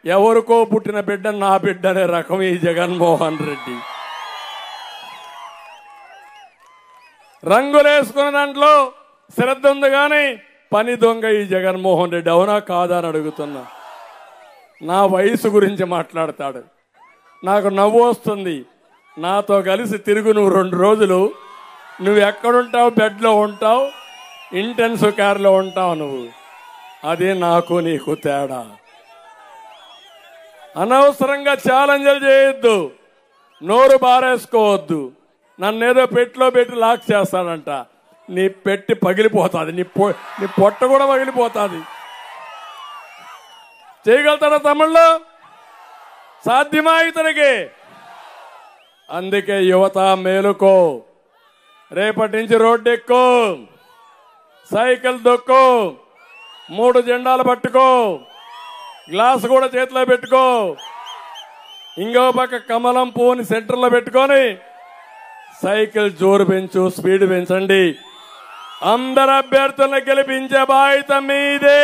ఎవరికో పుట్టిన బిడ్డ నా బిడ్డ అనే రకం ఈ జగన్మోహన్ రెడ్డి రంగులేసుకున్న దాంట్లో శ్రద్ధ ఉంది కానీ పని దొంగ ఈ జగన్మోహన్ రెడ్డి అవునా కాదా అని అడుగుతున్నా నా వయసు గురించి మాట్లాడతాడు నాకు నవ్వు వస్తుంది నాతో కలిసి తిరుగు నువ్వు రెండు రోజులు నువ్వు ఎక్కడుంటావు బెడ్లో ఉంటావు ఇంటెన్సివ్ కేర్లో ఉంటావు నువ్వు అదే నాకు నీకు తేడా అనవసరంగా ఛాలెంజ్లు చేయొద్దు నోరు బారేసుకోవద్దు నన్నేదో పెట్టిలో పెట్టి లాక్ చేస్తాడంట నీ పెట్టి పగిలిపోతుంది నీ పొ నీ పొట్ట కూడా పగిలిపోతుంది చేయగలుగుతాడా తమిళ్లో సాధ్యమా ఇతనికి అందుకే యువత మేలుకో రేపటి నుంచి రోడ్డు ఎక్కు సైకిల్ దొక్కు మూడు జెండాలు పట్టుకో గ్లాస్ కూడా చేతిలో పెట్టుకో ఇంకో పక్క కమలం పువ్వుని సెంటర్లో పెట్టుకొని సైకిల్ జోరు పెంచు స్పీడ్ పెంచండి అందరు అభ్యర్థులను గెలిపించే బాధ్యత మీదే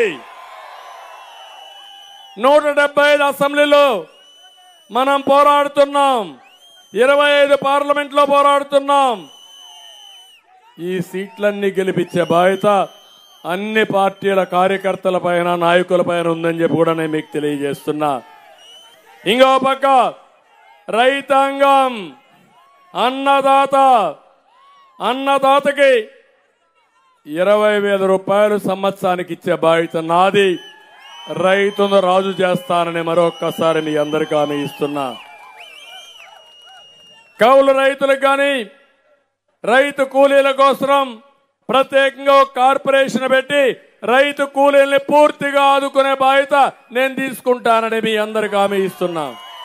నూట డెబ్బై ఐదు అసెంబ్లీలో మనం పోరాడుతున్నాం ఇరవై ఐదు పార్లమెంట్ లో పోరాడుతున్నాం ఈ సీట్లన్నీ గెలిపించే బాధ్యత అన్ని పార్టీల కార్యకర్తల పైన నాయకుల పైన ఉందని చెప్పి కూడా నేను మీకు తెలియజేస్తున్నా ఇంకో పక్క రైతాంగం అన్నదాత అన్నదాతకి ఇరవై వేల రూపాయలు సంవత్సరానికి ఇచ్చే బాధ్యత నాది రైతును రాజు చేస్తానని మరొక్కసారి మీ అందరికీ హామీ ఇస్తున్నా కౌలు రైతులకు కానీ రైతు కూలీల కోసం ప్రత్యేకంగా ఒక కార్పొరేషన్ పెట్టి రైతు కూలీల్ని పూర్తిగా ఆదుకునే బాధ్యత నేను తీసుకుంటానని మీ అందరికి హామీ ఇస్తున్నా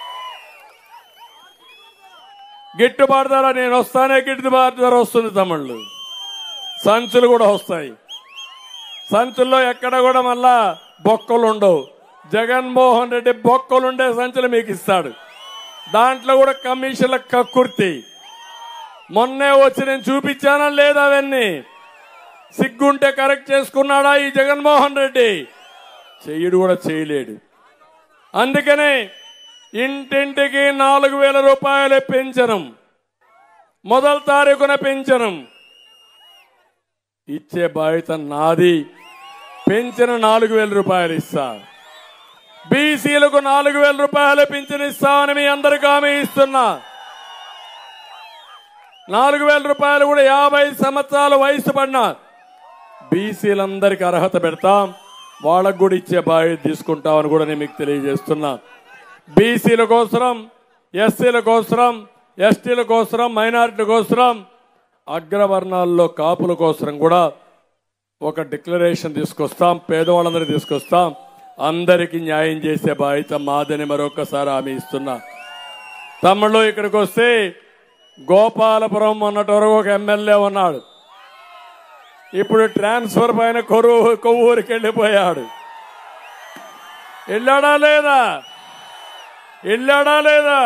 గిట్టుబాటు ధర నేను వస్తానే గిట్టుబాటు ధర వస్తుంది తమిళ్ళు సంచులు కూడా వస్తాయి సంచుల్లో ఎక్కడ కూడా మళ్ళా బొక్కలు ఉండవు జగన్మోహన్ రెడ్డి బొక్కలుండే సంచులు మీకు ఇస్తాడు దాంట్లో కూడా కమిషన్ల కక్కుర్తి మొన్నే వచ్చి నేను చూపించానా లేదా అవన్నీ సిగ్గుంటే కరెక్ట్ చేసుకున్నాడా ఈ జగన్మోహన్ రెడ్డి చెయ్యడు కూడా చేయలేడు అందుకనే ఇంటింటికి నాలుగు వేల రూపాయలు పెంచనం మొదటి తారీఖున పెంచనం ఇచ్చే బాధ్యత నాది పెంచిన నాలుగు వేల రూపాయలు ఇస్తా బీసీలకు నాలుగు వేల రూపాయలు పింఛన్ ఇస్తామని మీ అందరికీ హామీ ఇస్తున్నా నాలుగు వేల రూపాయలు కూడా యాభై సంవత్సరాల వయసు పడిన బీసీలందరికీ అర్హత పెడతాం వాళ్ళకు కూడా ఇచ్చే బాధ్యత తీసుకుంటామని కూడా నేను మీకు తెలియజేస్తున్నా బీసీల కోసరం ఎస్సీల కోసరం ఎస్టీల కోసరం మైనారిటీల కోసరం అగ్రవర్ణాల్లో కాపుల కోసరం కూడా ఒక డిక్లరేషన్ తీసుకొస్తాం పేదవాళ్ళందరికీ తీసుకొస్తాం అందరికీ న్యాయం చేసే బాధ్యత మాదని మరొకసారి హామీ ఇస్తున్నా తమ్ముళ్ళు ఇక్కడికి వస్తే గోపాలపురం మొన్నటి వరకు ఒక ఎమ్మెల్యే ఉన్నాడు ఇప్పుడు ట్రాన్స్ఫర్ పైన కొరువు కొవ్వూరికి వెళ్ళిపోయాడు వెళ్ళాడా లేదా వెళ్ళాడా లేదా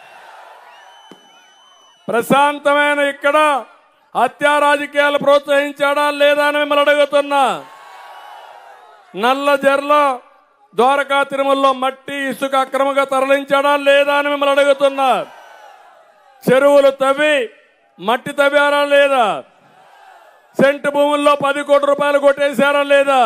ప్రశాంతమైన ఇక్కడ హత్యా రాజకీయాలు ప్రోత్సహించాడా లేదా అని మిమ్మల్ని అడుగుతున్నా నల్ల జర్ల ద్వారకా తిరుమలలో మట్టి ఇసుక అక్రమంగా తరలించాడా లేదా అని మిమ్మల్ని అడుగుతున్నా చెరువులు తవ్వి మట్టి తవ్వారా లేదా సెంటు భూముల్లో పది కోట్ల రూపాయలు కొట్టేశారా లేదా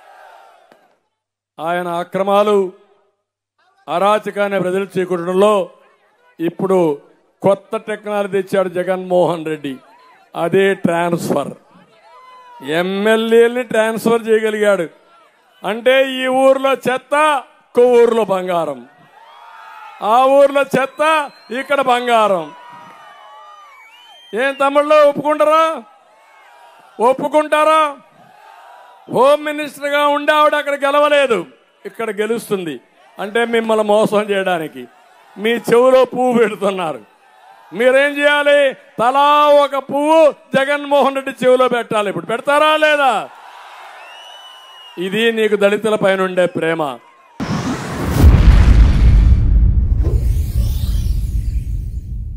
ఆయన అక్రమాలు అరాచకాన్ని ప్రజలు చేకూరడంలో ఇప్పుడు కొత్త టెక్నాలజీ తెచ్చాడు జగన్మోహన్ రెడ్డి అదే ట్రాన్స్ఫర్ ఎమ్మెల్యేని ట్రాన్స్ఫర్ చేయగలిగాడు అంటే ఈ ఊర్లో చెత్త ఇంకో ఊర్లో బంగారం ఆ ఊర్లో చెత్త ఇక్కడ బంగారం ఏం తమ్ముళ్ళు ఒప్పుకుంటారా ఒప్పుకుంటారా హోమ్ మినిస్టర్ గా ఉండి ఆవిడ అక్కడ గెలవలేదు ఇక్కడ గెలుస్తుంది అంటే మిమ్మల్ని మోసం చేయడానికి మీ చెవులో పువ్వు పెడుతున్నారు మీరేం చేయాలి తలా ఒక పువ్వు జగన్మోహన్ రెడ్డి చెవిలో పెట్టాలి ఇప్పుడు పెడతారా లేదా ఇది నీకు దళితుల పైన ఉండే ప్రేమ